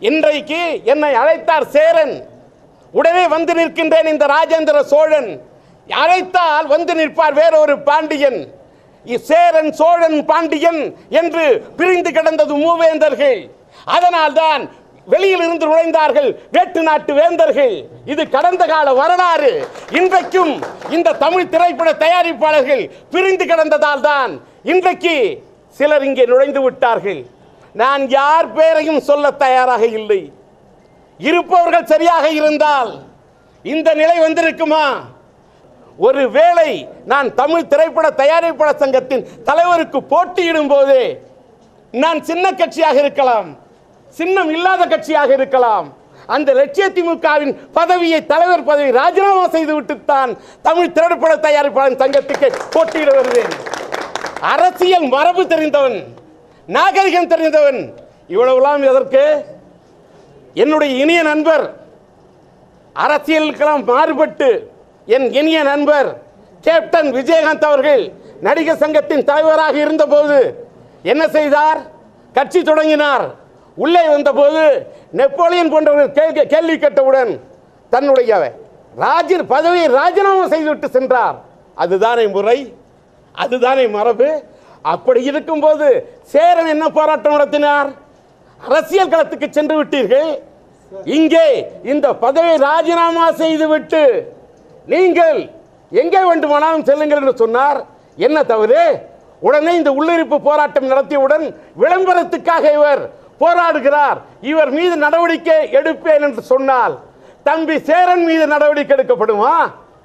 இன்றைக்கு என்னை அழைத்தார் சேரன் உடனே வந்து நிற்கின்றேன் இந்த ராஜேந்திர சோழன் அழைத்தால் வந்து நிற்பார் வேறொரு பாண்டியன் இ- சேரன் சோழன் பாண்டியன் என்று பிரிந்து கிடந்தது மூவேந்தர்கள் அதனால்தான் வெளியில் இருந்து நுழைந்தார்கள் வேட்டு நாட்டு வேந்தர்கள் இது கடந்த கால வரலாறு இன்றைக்கும் இந்த தமிழ் திரைப்பட தயாரிப்பாளர்கள் பிரிந்து கிடந்ததால் தான் இன்றைக்கு சிலர் இங்கே நுழைந்து விட்டார்கள் நான் யார் பேரையும் சொல்ல தயாராக இல்லை இருப்பவர்கள் சரியாக இருந்தால் இந்த நிலை வந்திருக்குமா ஒருவேளை நான் தமிழ் திரைப்பட தயாரிப்பாளர் சங்கத்தின் தலைவருக்கு போட்டியிடும் போது நான் சின்ன கட்சியாக இருக்கலாம் சின்னம் இல்லாத கட்சியாக இருக்கலாம் அந்த லட்சிய திமுகவின் பதவியை தலைவர் பதவி ராஜினாமா செய்துவிட்டு தான் தமிழ் திரைப்பட தயாரிப்பாளர் சங்கத்துக்கு போட்டியிட வருவேன் அரசியல் மரபு தெரிந்தவன் நாகரிகம் தெரிந்தவன் இவ்வளவுலாம் எதற்கு என்னுடைய இனிய நண்பர் அரசியலுக்கெல்லாம் மாறுபட்டு என் இனிய நண்பர் கேப்டன் விஜயகாந்த் அவர்கள் நடிகர் சங்கத்தின் தலைவராக இருந்தபோது என்ன செய்தார் கட்சி தொடங்கினார் உள்ளே வந்தபோது நெப்போலியன் போன்றவர்கள் கேள்வி- கேள்வி கேட்டவுடன் தன்னுடைய ராஜி பதவியை ராஜினாமா செய்துவிட்டு சென்றார் அதுதானே முறை அதுதானே மரபு அப்படி இருக்கும்போது சேரன் என்ன போராட்டம் நடத்தினார் அரசியல் களத்துக்கு சென்று விட்டீர்கள் இங்கே இந்த பதவியை ராஜினாமா செய்துவிட்டு நீங்கள் எங்கே வேண்டுமானாலும் செல்லுங்கள் என்று சொன்னார் என்ன தவறு உடனே இந்த உள்ளிருப்பு போராட்டம் நடத்தியவுடன் விளம்பரத்துக்காக இவர் போராடுகிறார் இவர் மீது நடவடிக்கை எடுப்பேன் என்று சொன்னால் தம்பி சேரன் மீது நடவடிக்கை எடுக்கப்படுமா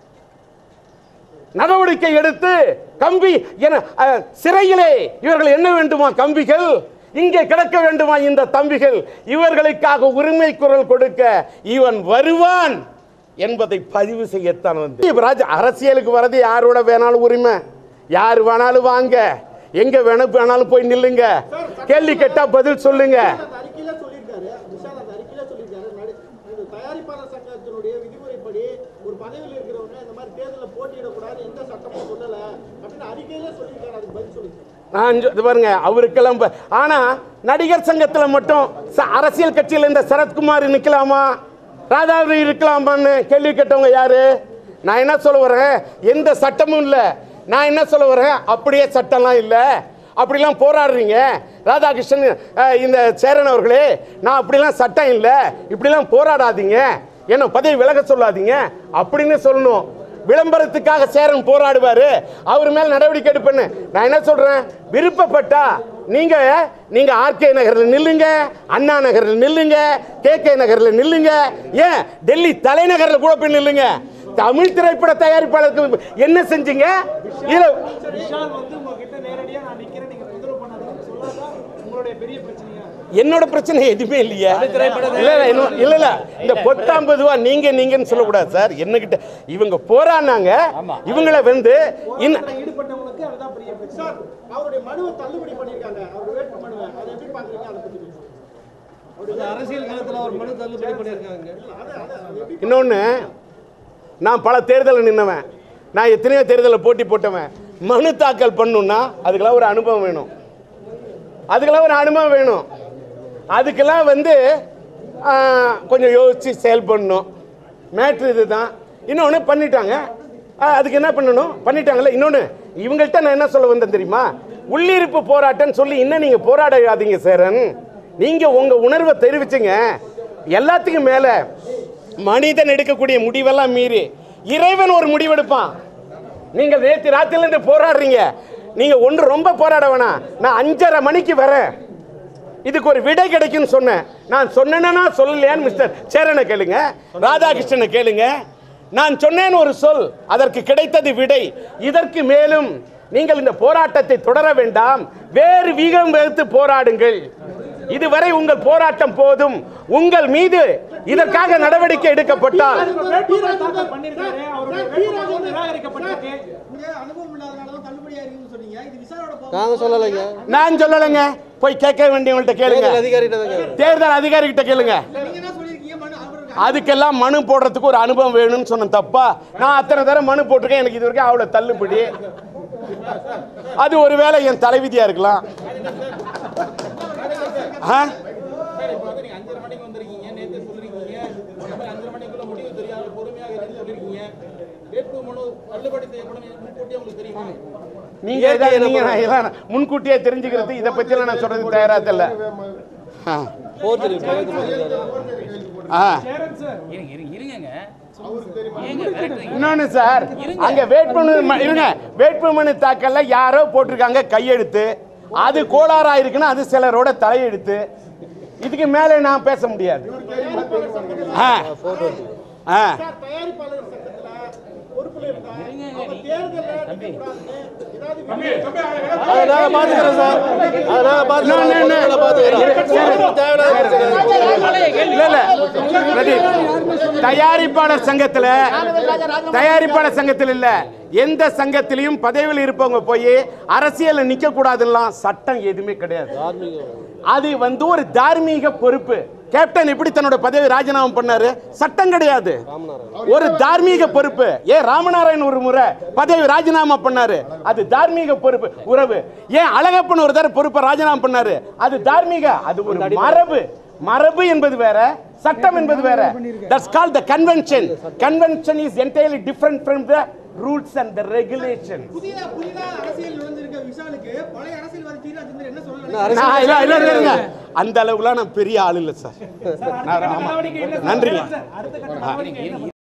நடவடிக்கை எடுத்து கம்பி என அஹ், சிறையிலே இவர்கள் என்ன வேண்டுமா கம்பிகள் இங்கே கிடக்க வேண்டுமா இந்த தம்பிகள் இவர்களுக்காக உரிமை குரல் கொடுக்க இவன் வருவான் என்பதை பதிவு செய்யத்தான் வந்து இப்ப ராஜா அரசியலுக்கு வரது யாரோட வேணாலும் உரிமை யார் வேணாலும் வாங்க எங்க வேணா வேணாலும் போய் நில்லுங்க கேள்வி கேட்டா பதில் சொல்லுங்க அந்த அறிக்கையில சொல்லியிருக்காரு விஷால் அந்த அறிக்கையில சொல்லியிருக்காரு நடி- இந்த தயாரிப்பாளர் சங்கத்தினுடைய விதிமுறைப்படி ஒரு பதவியில் இருக்கிறவங்க இந்த மாதிரி தேர்தலில் போட்டியிடக்கூடாது எந்த சட்டமும் சொல்லல அப்படின்னு அறிக்கையில சொல்லியிருக்காரு அதுக்கு பதில் சொல்லியிருக்காரு நான் சொ- இது பாருங்க அவருக்கெல்லாம் ப- ஆனா நடிகர் சங்கத்துல மட்டும் ச- அரசியல் கட்சியில் இந்த சரத்குமார் நிக்கலாமா ராதாவி இருக்கலாமான்னு கேள்வி கேட்டவங்க யாரு நான் என்ன சொல்ல வரேன் எந்த சட்டமும் இல்லை நான் என்ன சொல்ல வரேன் அப்படியே சட்டம்லாம் இல்லை அப்படிலாம் போராடுறீங்க ராதாகிருஷ்ணன் அஹ், இந்த சேரன் அவர்களே நான் அப்படிலாம் சட்டம் இல்லை இப்படிலாம் போராடாதீங்க என்ன பதவி விலக சொல்லாதீங்க அப்படின்னு சொல்லணும் விளம்பரத்துக்காக சேரன் போராடுவாரு அவர் மேல் நடவடிக்கை எடுப்பேன்னு நான் என்ன சொல்றேன் விருப்பப்பட்டா நீங்க நீங்க ஆர்கே நகர்ல நில்லுங்க அண்ணா நகர்ல நில்லுங்க கே கே நகர்ல நில்லுங்க ஏன் டெல்லி தலைநகர்ல கூட போய் நில்லுங்க தமிழ் திரைப்பட தயாரிப்பாளருக்கு என்ன செஞ்சீங்க இதுல விஷால் வந்து உங்ககிட்ட நேரடியா நான் நிக்கிறேன் நீங்க தொந்தரவு பண்ணாதீங்கன்னு சொல்லாதான் உங்களுடைய பெரிய பிரச்சனையா என்னோட பிரச்சனை எதுவுமே இல்லையா இல்ல இல்ல இன்னும் இல்ல இல்ல இந்த பொத்தாம்பது ரூபா நீங்க நீங்கன்னு சொல்லக்கூடாது சார் என்னகிட்ட இவங்க போராடினாங்க இவங்கள வந்து இன்ன ஈடுபட்டவங்களுக்கு அதுதான் பெரிய பிரச்சனை சார் அவருடைய மனுவை தள்ளுபடி பண்ணியிருக்காங்க அவர் வேட்பு மனுவை அதை எப்படி பாக்குறீங்க அதை பத்தி பேசுங்க அரசியல் காலத்துல ஒரு மனு தள்ளுபடி பண்ணியிருக்காங்க இன்னொன்று நான் பல தேர்தலில் நின்னவன் நான் எத்தனையோ தேர்தலில் போட்டி போட்டவன் மனு தாக்கல் பண்ணுன்னா அதுக்கெல்லாம் ஒரு அனுபவம் வேணும் அதுக்கெல்லாம் ஒரு அனுபவம் வேணும் அதுக்கெல்லாம் வந்து ஆ, கொஞ்சம் யோசித்து செயல்படணும் மேட்ரு இதுதான் இன்னொன்று பண்ணிட்டாங்க ஆ, அதுக்கு என்ன பண்ணணும் பண்ணிட்டாங்கல்ல இன்னொன்று இவங்கள்ட்ட நான் என்ன சொல்ல வந்தேன் தெரியுமா உள்ளிருப்பு போராட்டம்னு சொல்லி இன்னும் நீங்கள் போராடாதீங்க சேரன் நீங்கள் உங்கள் உணர்வை தெரிவிச்சுங்க எல்லாத்துக்கும் மேலே மனிதன் எடுக்கக்கூடிய முடிவெல்லாம் மீறி இறைவன் ஒரு முடிவெடுப்பான் நீங்கள் நேற்று ராத்திரிலேருந்து போராடுறீங்க நீங்கள் ஒன்று ரொம்ப போராட வேணாம் நான் அஞ்சரை மணிக்கு வரேன் இதுக்கு ஒரு விடை கிடைக்கும்னு சொன்னேன் நான் சொன்னேன்னா சொல்லலையான்னு மிஸ்டர் சேரனை கேளுங்க ராதாகிருஷ்ணனை கேளுங்க நான் சொன்னேன் ஒரு சொல் அதற்கு கிடைத்தது விடை இதற்கு மேலும் நீங்கள் இந்த போராட்டத்தை தொடர வேண்டாம் வேறு வீகம் வைத்து போராடுங்கள் இதுவரை உங்கள் போராட்டம் போதும் உங்கள் மீது இதற்காக நடவடிக்கை எடுக்கப்பட்டால் வேட்புமனு தாக்கல் பண்ணியிருக்காரு அவருடைய வேட்புமனு நிராகரிக்கப்பட்டிருக்கு இங்க அனுபவம் இல்லாதனால தான் தள்ளுபடியா இருக்குன்னு சொன்னீங்க இது விசாரோட போகும் நாங்க சொல்லலைங்க நான் சொல்லலைங்க போய் கேட்க வேண்டியவங்கள்ட்ட கேளுங்க தேர்தல் அதிகாரிகிட்ட தான் கேக்குறேன். தேர்தல் அதிகாரி கிட்ட கேளுங்க நீங்க என்ன சொல்லியிருக்கீங்க மனு அவருக்கு அதுக்கெல்லாம் மனு போடுறதுக்கு ஒரு அனுபவம் வேணும்னு சொன்ன தப்பா நான் அத்தனை தடவை மனு போட்டிருக்கேன் எனக்கு இது வரைக்கும் அவ்வளோ தள்ளுபடி அது ஒருவேளை என் தலைவிதியா இருக்கலாம் ஆ? தள்ளுபடி செய்யப்படும் இது முன்கூட்டியே உங்களுக்கு தெரியுமா நீங்க ஏதாவது நீங்க நான் இதெல்லாம் முன்கூட்டியே தெரிஞ்சுக்கிறது இதை பத்தியெல்லாம் நான் சொல்றது தயாரா தெரியல ஆ. போர்ஜரி பக்கத்து போட்டிருக்காரு ஆ இருங்க இருங்க இருங்கங்க ஏங்க விரட்டுறீங்க இன்னொன்னு சார் அங்க வேட்புமனு ம- இருங்க வேட்புமனு தாக்கல்ல யாரோ போட்டிருக்காங்க கையெழுத்து அது கோளாறா இருக்குன்னா அது சிலரோட தலையெழுத்து இதுக்கு மேலே நான் பேச முடியாது ஆ ஆ சார் தயாரிப்பாளர் சங்கத்துல பொறுப்புல இருந்தா அவங்க தேர்தல்ல நிக்கக்கூடாதுன்னு ஏதாவது விதி- அதை நாங்க பாத்துக்கிறோம் சார் அதை நாங்க பாத்துக்கிறோம் என்ன, என்ன, என்ன? பாத்துக்கிறோம் தேவையில்லாத இல்ல இல்ல பிரதீப், தயாரிப்பாளர் சங்கத்துல தயாரிப்பாளர் சங்கத்தில் இல்ல எந்த சங்கத்திலையும் பதவியில் இருப்பவங்க போய் அரசியல்ல நிக்க கூடாதுலாம் சட்டம் எதுவுமே கிடையாது அது வந்து ஒரு தார்மீக பொறுப்பு கேப்டன் எப்படி தன்னோட பதவி ராஜினாமா பண்ணாரு சட்டம் கிடையாது ஒரு தார்மீக பொறுப்பு ஏன் ராமநாராயண் ஒரு முறை பதவி ராஜினாமா பண்ணாரு அது தார்மீக பொறுப்பு உறவு ஏன் அழகப்பன் ஒரு தடவை பொறுப்பை ராஜினாமா பண்ணாரு அது தார்மீக அது ஒரு மரபு மரபு என்பது வேற சட்டம் என்பது வேற that's call the convention convention is entirely different from the rules and the regulation புதிதா புதிதா அரசியல் நுழைஞ்சிருக்க விஷாலுக்கு பழைய அரசியல்வாதி டி ராஜேந்தர் என்ன சொல்ல நான் இல்ல இல்ல இல்ல, இல்ல அந்த அளவுக்குலாம் நான் பெரிய ஆள் இல்லை சார் நான் ஆமா. நன்றிங்க இருங்க, இருங்க